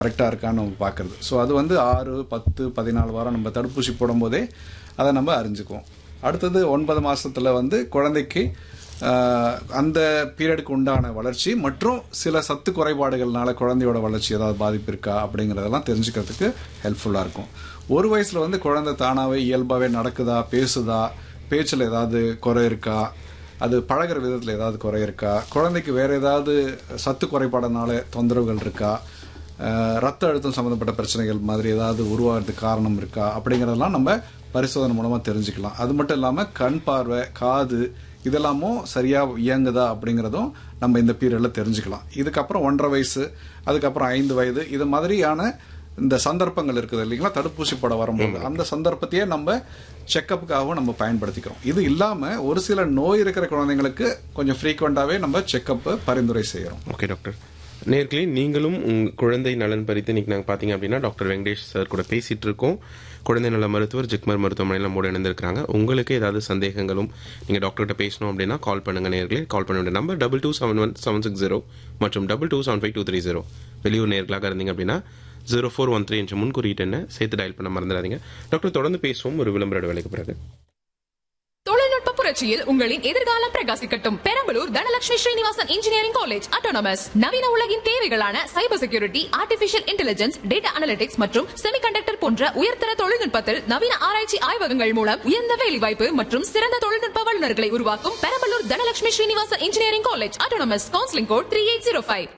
கரெக்டாக இருக்கான்னு நம்ம பார்க்குறது ஸோ அது வந்து ஆறு பத்து பதினாலு வாரம் நம்ம தடுப்பூசி போடும்போதே அதை நம்ம அறிஞ்சுக்குவோம் அடுத்தது ஒன்பது மாசத்துல வந்து குழந்தைக்கு ஆஹ், அந்த பீரியடுக்கு உண்டான வளர்ச்சி மற்றும் சில சத்து குறைபாடுகள்னால குழந்தையோட வளர்ச்சி ஏதாவது பாதிப்பு இருக்கா அப்படிங்கிறதெல்லாம் தெரிஞ்சுக்கிறதுக்கு ஹெல்ப்ஃபுல்லாக இருக்கும் ஒரு வயசுல வந்து குழந்தை தானாகவே இயல்பாகவே நடக்குதா பேசுதா பேச்சில் ஏதாவது குறை இருக்கா அது பழகுற விதத்தில் ஏதாவது குறை இருக்கா குழந்தைக்கு வேற ஏதாவது சத்து குறைபாடுனால தொந்தரவுகள் இருக்கா அஹ், ரத்த அழுத்தம் சம்மந்தப்பட்ட பிரச்சனைகள் மாதிரி ஏதாவது உருவாகிறதுக்கு காரணம் இருக்கா அப்படிங்கிறதெல்லாம் நம்ம பரிசோதனை மூலமாக தெரிஞ்சுக்கலாம் அது மட்டும் இல்லாமல் கண் பார்வை காது இதெல்லாமும் சரியாக இயங்குதா அப்படிங்கிறதும் நம்ம இந்த பீரியடில் தெரிஞ்சுக்கலாம் இதுக்கப்புறம் ஒன்றரை வயசு அதுக்கப்புறம் ஐந்து வயது இது மாதிரியான இந்த சந்தர்ப்பங்கள் இருக்குது இல்லைங்களா தடுப்பூசி போட வரும்போது அந்த சந்தர்ப்பத்தையே நம்ம செக்கப்புக்காகவும் நம்ம பயன்படுத்திக்கிறோம் இது இல்லாமல் ஒரு சில நோய் இருக்கிற குழந்தைங்களுக்கு கொஞ்சம் ஃப்ரீக்வெண்ட்டாகவே நம்ம செக்கப்பு பரிந்துரை செய்கிறோம் ஓகே டாக்டர் நேர்களே நீங்களும் உங்க குழந்தை நலன் பறித்து இன்னைக்கு நாங்கள் பார்த்தீங்க அப்படின்னா டாக்டர் வெங்கடேஷ் சார் கூட பேசிட்டு இருக்கோம் குழந்தை நல மருத்துவர் ஜிக்மர் மருத்துவமனையில் நம்மோட இணைந்திருக்கிறாங்க உங்களுக்கு ஏதாவது சந்தேகங்களும் நீங்கள் டாக்டர்கிட்ட பேசணும் அப்படின்னா கால் பண்ணுங்க நேர்களே கால் பண்ண வேண்டிய number double two seven one seven six zero மற்றும் double two seven five two three zero வெளியூர் நேர்களாக இருந்தீங்க அப்படின்னா ஜீரோ ஃபோர் ஒன் த்ரீ என்ற முன்குறியீட்டு என்ன சேர்த்து டயல் பண்ண மறந்துடாதீங்க டாக்டர் தொடர்ந்து பேசுவோம் ஒரு விளம்பர வேலைக்கு பிறகு தொழில்நுட்ப புரட்சியில் உங்களின் எதிர்காலம் பிரகாசிக்கட்டும் Perambalur Dhanalakshmi Srinivasan engineering college autonomous நவீன உலகின் தேவைகளான cyber security artificial intelligence data analytics மற்றும் செமிகண்டக்டர் போன்ற உயர்தர தொழில்நுட்பத்தில் நவீன ஆராய்ச்சி ஆய்வகங்கள் மூலம் உயர்ந்த வேலைவாய்ப்பு மற்றும் சிறந்த தொழில்நுட்ப வல்லுநர்களை உருவாக்கும் Perambalur Dhanalakshmi Srinivasan engineering college autonomous counselling code three eight zero five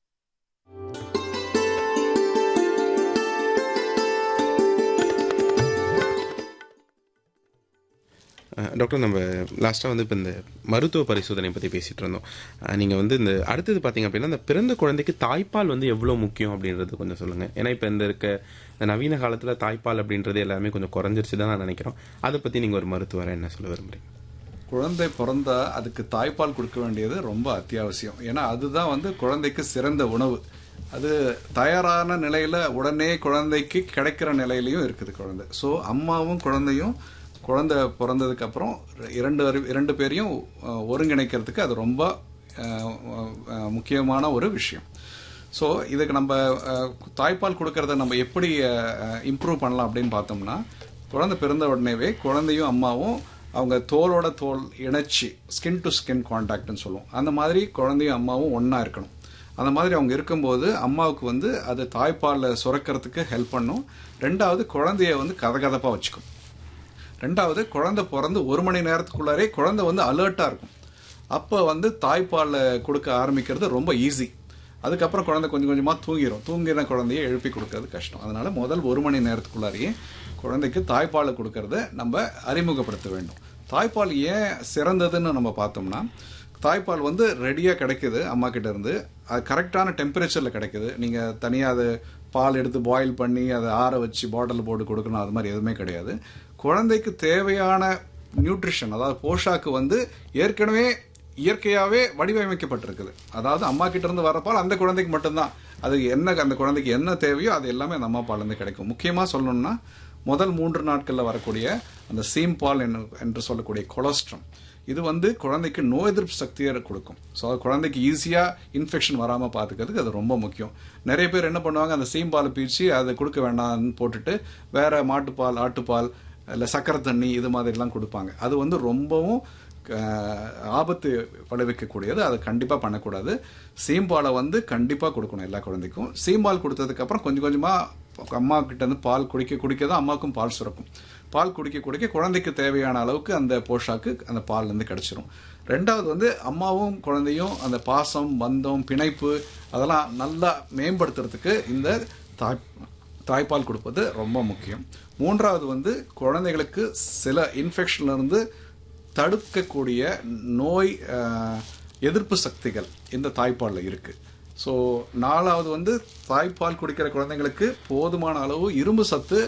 uh doctor நம்ம லாஸ்ட்டாக வந்து இப்போ இந்த மருத்துவ பரிசோதனை பற்றி பேசிகிட்டு இருந்தோம் நீங்கள் வந்து இந்த அடுத்தது பார்த்தீங்க அப்படின்னா இந்த பிறந்த குழந்தைக்கு தாய்ப்பால் வந்து எவ்வளோ முக்கியம் அப்படின்றது கொஞ்சம் சொல்லுங்கள் ஏன்னா இப்போ இந்த இருக்க இந்த நவீன காலத்தில் தாய்ப்பால் அப்படின்றது எல்லாமே கொஞ்சம் குறைஞ்சிருச்சு தான் நான் நினைக்கிறோம் அதை பற்றி நீங்கள் ஒரு மருத்துவரை என்ன சொல்ல விரும்புறீங்க குழந்தை பிறந்தா அதுக்கு தாய்ப்பால் கொடுக்க வேண்டியது ரொம்ப அத்தியாவசியம் ஏன்னா அதுதான் வந்து குழந்தைக்கு சிறந்த உணவு அது தயாரான நிலையில உடனே குழந்தைக்கு கிடைக்கிற நிலையிலையும் இருக்குது குழந்தை ஸோ அம்மாவும் குழந்தையும் குழந்தை பிறந்ததுக்கு அப்புறம் இரண்டு அறி- இரண்டு பேரையும் அஹ், ஒருங்கிணைக்கிறதுக்கு அது ரொம்ப அஹ், அஹ், முக்கியமான ஒரு விஷயம் ஸோ இதுக்கு நம்ம அஹ், தாய்ப்பால் கொடுக்கறத நம்ம எப்படி இம்ப்ரூவ் பண்ணலாம் அப்படின்னு பார்த்தோம்னா குழந்தை பிறந்த உடனேவே குழந்தையும் அம்மாவும் அவங்க தோலோட தோல் இணைச்சி ஸ்கின் டு ஸ்கின் கான்டாக்ட்னு சொல்லுவோம் அந்த மாதிரி குழந்தையும் அம்மாவும் ஒன்றா இருக்கணும் அந்த மாதிரி அவங்க இருக்கும்போது அம்மாவுக்கு வந்து அது தாய்ப்பாலில் சுரக்கிறதுக்கு ஹெல்ப் பண்ணும் ரெண்டாவது குழந்தைய வந்து கதகதப்பாக வச்சுக்கும் ரெண்டாவது குழந்தை பிறந்து ஒரு மணி நேரத்துக்குள்ளாரே குழந்தை வந்து அலர்ட்டாக இருக்கும் அப்போ வந்து தாய்ப்பால் கொடுக்க ஆரம்பிக்கிறது ரொம்ப ஈஸி அதுக்கப்புறம் குழந்தை கொஞ்சம் கொஞ்சமாக தூங்கிடும் தூங்கின குழந்தைய எழுப்பி கொடுக்கறது கஷ்டம் அதனால முதல் ஒரு மணி நேரத்துக்குள்ளாரையே குழந்தைக்கு தாய்ப்பால் கொடுக்கறத நம்ம அறிமுகப்படுத்த வேண்டும் தாய்ப்பால் ஏன் சிறந்ததுன்னு நம்ம பார்த்தோம்னா தாய்ப்பால் வந்து ரெடியாக கிடைக்குது அம்மா கிட்ட இருந்து அது கரெக்டான டெம்பரேச்சரில் கிடைக்குது நீங்கள் தனியாக அது பால் எடுத்து பாயில் பண்ணி அதை ஆற வச்சு பாட்டில் போட்டு கொடுக்கணும் அது மாதிரி எதுவுமே கிடையாது குழந்தைக்கு தேவையான நியூட்ரிஷன் அதாவது போஷாக்கு வந்து ஏற்கனவே இயற்கையாகவே வடிவமைக்கப்பட்டிருக்குது அதாவது அம்மா கிட்ட இருந்து வர பால் அந்த குழந்தைக்கு மட்டும்தான் அது என்ன அந்த குழந்தைக்கு என்ன தேவையோ அது எல்லாமே அந்த அம்மா பால்லேருந்து கிடைக்கும் முக்கியமாக சொல்லணும்னா முதல் மூன்று நாட்களில் வரக்கூடிய அந்த சீம் பால் என்று- என்று சொல்லக்கூடிய கொலஸ்ட்ரம் இது வந்து குழந்தைக்கு நோய் எதிர்ப்பு சக்தியை கொடுக்கும் ஸோ குழந்தைக்கு ஈஸியாக இன்ஃபெக்ஷன் வராமல் பார்த்துக்கிறதுக்கு அது ரொம்ப முக்கியம் நிறைய பேர் என்ன பண்ணுவாங்க அந்த சீம்பாலை பீச்சு அதை கொடுக்க வேண்டாம்னு போட்டுட்டு வேற மாட்டுப்பால் ஆட்டுப்பால் இல்லை சக்கரை தண்ணி இது மாதிரிலாம் கொடுப்பாங்க அது வந்து ரொம்பவும் அஹ், ஆபத்து விளைவிக்கக்கூடியது அதை கண்டிப்பாக பண்ணக்கூடாது சீம்பாலை வந்து கண்டிப்பாக கொடுக்கணும் எல்லா குழந்தைக்கும் சீம்பால் கொடுத்ததுக்கப்புறம் கொஞ்சம் கொஞ்சமாக அம்மா கிட்ட இருந்து பால் குடிக்க குடிக்க தான் அம்மாவுக்கும் பால் சுரக்கும் பால் குடிக்க குடிக்க குழந்தைக்கு தேவையான அளவுக்கு அந்த போஷாக்கு அந்த பால்லேருந்து கிடைச்சிரும் ரெண்டாவது வந்து அம்மாவும் குழந்தையும் அந்த பாசம் பந்தம் பிணைப்பு அதெல்லாம் நல்லா மேம்படுத்துறதுக்கு இந்த தாய் தாய்ப்பால் கொடுப்பது ரொம்ப முக்கியம் மூன்றாவது வந்து குழந்தைகளுக்கு சில இன்ஃபெக்ஷன்ல இருந்து தடுக்கக்கூடிய நோய் அஹ், எதிர்ப்பு சக்திகள் இந்த தாய்ப்பாலில் இருக்கு ஸோ நாலாவது வந்து தாய்ப்பால் குடிக்கிற குழந்தைங்களுக்கு போதுமான அளவு இரும்பு சத்து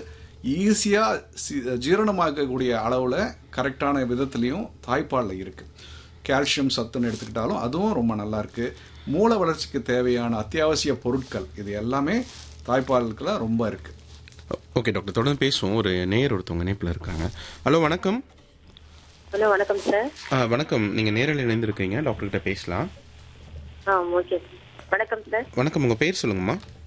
ஈஸியாக ஜீரணமாகக்கூடிய அளவில் கரெக்டான விதத்துலையும் தாய்ப்பாலில் இருக்கு கால்சியம் சத்துன்னு எடுத்துக்கிட்டாலும் அதுவும் ரொம்ப நல்லா இருக்கு மூளை வளர்ச்சிக்கு தேவையான அத்தியாவசிய பொருட்கள் இது எல்லாமே தாய்ப்பாலுக்குள்ள ரொம்ப இருக்கு ஓகே டாக்டர் தொடர்ந்து பேசுவோம் ஒரு நேயர் ஒருத்தவங்க இணைப்பில் இருக்காங்க ஹலோ வணக்கம் ஹலோ வணக்கம் சார் ஆ, வணக்கம் நீங்கள் நேரில் இணைந்திருக்கீங்க டாக்டர் கிட்ட பேசலாம் ஆ ஓகே வணக்கம் சார் வணக்கம் உங்கள் பேர் சொல்லுங்கம்மா